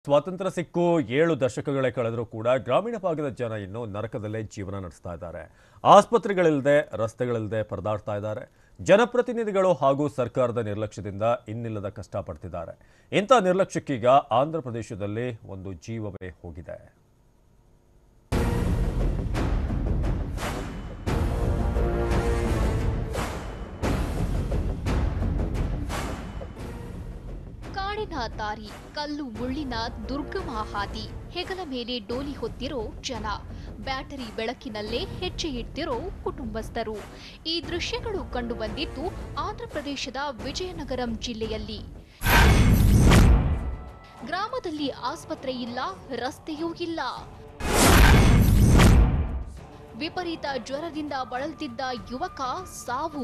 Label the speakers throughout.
Speaker 1: ಸ್ವಾತಂತ್ರ್ಯ ಸಿಕ್ಕು ಏಳು ದಶಕಗಳೇ ಕಳೆದರೂ ಕೂಡ ಗ್ರಾಮೀಣ ಭಾಗದ ಜನ ಇನ್ನೂ ನರಕದಲ್ಲೇ ಜೀವನ ನಡೆಸ್ತಾ ಇದ್ದಾರೆ ಆಸ್ಪತ್ರೆಗಳಿಲ್ಲದೆ ರಸ್ತೆಗಳಿಲ್ಲದೆ ಪರದಾಡ್ತಾ ಇದ್ದಾರೆ ಜನಪ್ರತಿನಿಧಿಗಳು ಹಾಗೂ ಸರ್ಕಾರದ ನಿರ್ಲಕ್ಷ್ಯದಿಂದ ಇನ್ನಿಲ್ಲದ ಕಷ್ಟಪಡ್ತಿದ್ದಾರೆ ಇಂಥ ನಿರ್ಲಕ್ಷ್ಯಕ್ಕೀಗ ಆಂಧ್ರ ಪ್ರದೇಶದಲ್ಲಿ ಒಂದು ಜೀವವೇ ಹೋಗಿದೆ
Speaker 2: ಕಾಡಿನ ದಾರಿ ಕಲ್ಲು ಮುಳ್ಳಿನ ದುರ್ಗಮ ಹಾದಿ ಹೆಗಲ ಮೇಲೆ ಡೋಲಿ ಹೊತ್ತಿರೋ ಜನ ಬ್ಯಾಟರಿ ಬೆಳಕಿನಲ್ಲೇ ಹೆಜ್ಜೆ ಇಡ್ತಿರೋ ಕುಟುಂಬಸ್ಥರು ಈ ದೃಶ್ಯಗಳು ಕಂಡುಬಂದಿದ್ದು ಆಂಧ್ರಪ್ರದೇಶದ ವಿಜಯನಗರಂ ಜಿಲ್ಲೆಯಲ್ಲಿ ಗ್ರಾಮದಲ್ಲಿ ಆಸ್ಪತ್ರೆ ಇಲ್ಲ ರಸ್ತೆಯೂ ಇಲ್ಲ ವಿಪರೀತ ಜ್ವರದಿಂದ ಬಳಲ್ತಿದ್ದ ಯುವಕ ಸಾವು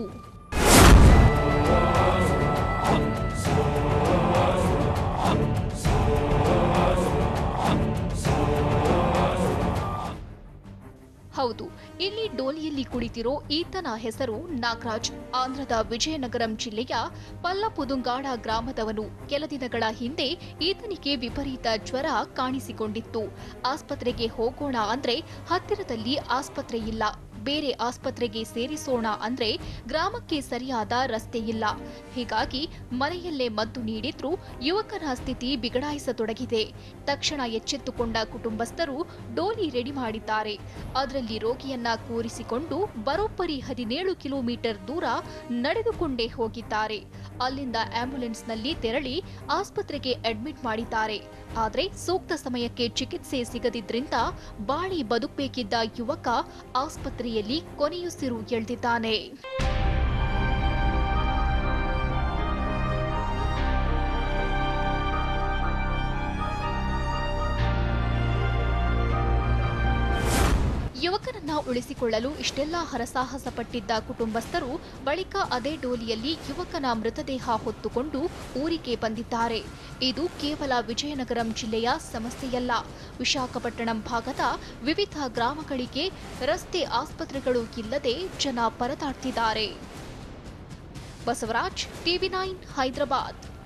Speaker 2: ಹೌದು ಇಲ್ಲಿ ಡೋಲಿಯಲ್ಲಿ ಕುಳಿತಿರೋ ಈತನ ಹೆಸರು ನಾಗರಾಜ್ ಆಂಧ್ರದ ವಿಜಯನಗರಂ ಜಿಲ್ಲೆಯ ಪಲ್ಲಪುದುಂಗಾಡ ಗ್ರಾಮದವನು ಕೆಲ ದಿನಗಳ ಹಿಂದೆ ಈತನಿಗೆ ವಿಪರೀತ ಜ್ವರ ಕಾಣಿಸಿಕೊಂಡಿತ್ತು ಆಸ್ಪತ್ರೆಗೆ ಹೋಗೋಣ ಅಂದ್ರೆ ಹತ್ತಿರದಲ್ಲಿ ಆಸ್ಪತ್ರೆ ಇಲ್ಲ ಬೇರೆ ಆಸ್ಪತ್ರೆಗೆ ಸೇರಿಸೋಣ ಅಂದ್ರೆ ಗ್ರಾಮಕ್ಕೆ ಸರಿಯಾದ ರಸ್ತೆ ಇಲ್ಲ ಹೀಗಾಗಿ ಮನೆಯಲ್ಲೇ ಮದ್ದು ನೀಡಿದ್ರೂ ಯುವಕನ ಸ್ಥಿತಿ ಬಿಗಡಾಯಿಸತೊಡಗಿದೆ ತಕ್ಷಣ ಎಚ್ಚೆತ್ತುಕೊಂಡ ಕುಟುಂಬಸ್ಥರು ಡೋಲಿ ರೆಡಿ ಮಾಡಿದ್ದಾರೆ ಅದರಲ್ಲಿ ರೋಗಿಯನ್ನ ಕೂರಿಸಿಕೊಂಡು ಬರೋಬ್ಬರಿ ಹದಿನೇಳು ಕಿಲೋಮೀಟರ್ ದೂರ ನಡೆದುಕೊಂಡೇ ಹೋಗಿದ್ದಾರೆ ಅಲ್ಲಿಂದ ಆಂಬ್ಯುಲೆನ್ಸ್ನಲ್ಲಿ ತೆರಳಿ ಆಸ್ಪತ್ರೆಗೆ ಅಡ್ಮಿಟ್ ಮಾಡಿದ್ದಾರೆ ಆದರೆ ಸೂಕ್ತ ಸಮಯಕ್ಕೆ ಚಿಕಿತ್ಸೆ ಸಿಗದಿದ್ರಿಂದ ಬಾಳಿ ಬದುಕಬೇಕಿದ್ದ ಯುವಕ ಆಸ್ಪತ್ರೆಯಲ್ಲಿ ಕೊನೆಯುಸಿರು ಎಳೆದಿದ್ದಾನೆ ಯುವಕನನ್ನ ಉಳಿಸಿಕೊಳ್ಳಲು ಇಷ್ಟೆಲ್ಲ ಹರಸಾಹಸ ಪಟ್ಟಿದ್ದ ಕುಟುಂಬಸ್ಥರು ಬಳಿಕ ಅದೇ ಡೋಲಿಯಲ್ಲಿ ಯುವಕನ ಮೃತದೇಹ ಹೊತ್ತುಕೊಂಡು ಊರಿಗೆ ಬಂದಿದ್ದಾರೆ ಇದು ಕೇವಲ ವಿಜಯನಗರಂ ಜಿಲ್ಲೆಯ ಸಮಸ್ಯೆಯಲ್ಲ ವಿಶಾಖಪಟ್ಟಣಂ ಭಾಗದ ವಿವಿಧ ಗ್ರಾಮಗಳಿಗೆ ರಸ್ತೆ ಆಸ್ಪತ್ರೆಗಳು ಇಲ್ಲದೆ ಜನ ಪರದಾಡ್ತಿದ್ದಾರೆ ಬಸವರಾಜ್ ಟಿವಿ ನೈನ್ ಹೈದರಾಬಾದ್